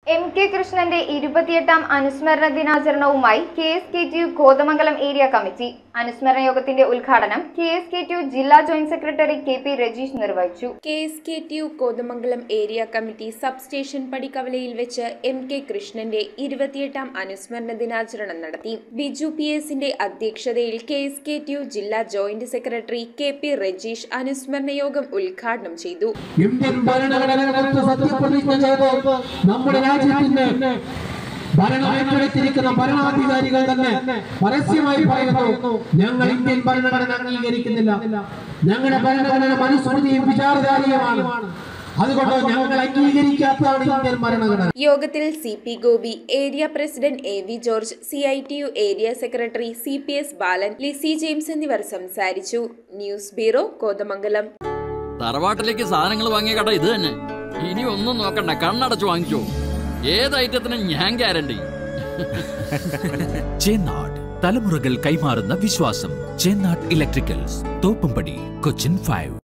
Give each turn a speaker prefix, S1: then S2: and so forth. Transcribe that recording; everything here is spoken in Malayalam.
S1: എം കെ കൃഷ്ണന്റെ ഇരുപത്തിയെട്ടാം അനുസ്മരണ ദിനാചരണവുമായി K S K T U Kothamangalam area committee അനുസ്മരണ യോഗത്തിന്റെ ഉദ്ഘാടനം K S K T U ജില്ലാ joint secretary K P Rajeesh നിർവഹിച്ചു
S2: K S K T U Kothamangalam area committee sub station പടിക്കവലയിൽ വെച്ച് എം കെ കൃഷ്ണന്റെ ഇരുപത്തിയെട്ടാം അനുസ്മരണ ദിനാചരണം നടത്തി ബിജു പി എസിന്റെ അധ്യക്ഷതയിൽ K S K T U ജില്ലാ joint secretary K P Rajeesh അനുസ്മരണ യോഗം ഉദ്ഘാടനം ചെയ്തു
S3: ഇന്ത്യൻ ഭരണഘടനകൾക്ക് സത്യപ്രതിജ്ഞ ചെയ്ത് നമ്മുടെ രാജ്യത്തിന്റെ ഭരണം ഏറ്റെടുത്തിരിക്കുന്ന ഭരണാധികാരികൾ തന്നെ പരസ്യമായി പറയുന്നു ഞങ്ങൾ ഇന്ത്യൻ ഭരണഘടന അംഗീകരിക്കുന്നില്ല ഞങ്ങളുടെ ഭരണഘടന മനുസ്മൃതിയും വിചാരധാരിയുമാണ് അതുകൊണ്ട് ഞങ്ങൾ അംഗീകരിക്കാത്തതാണ് ഇന്ത്യൻ ഭരണഘടന
S2: യോഗത്തിൽ C P Gopi area president A V George C I T U area secretary C P S Balan Lissy James എന്നിവർ സംസാരിച്ചു ന്യൂസ് ബ്യൂറോ കോതമംഗലം
S4: തറവാട്ടിലേക്ക് സാധനങ്ങൾ വാങ്ങിയ കട ഇത് തന്നെ ഇനി ഒന്നും നോക്കണ്ട കണ്ണടച്ച് വാങ്ങിച്ചോ ഏത് ഐറ്റത്തിനും ഞാൻ ഗ്യാരണ്ടി
S5: ചേന്നാട് തലമുറകൾ കൈമാറുന്ന വിശ്വാസം ചേന്നാട് ഇലക്ട്രിക്കൽസ് തോപ്പുംപടി കൊച്ചിൻ ഫൈവ്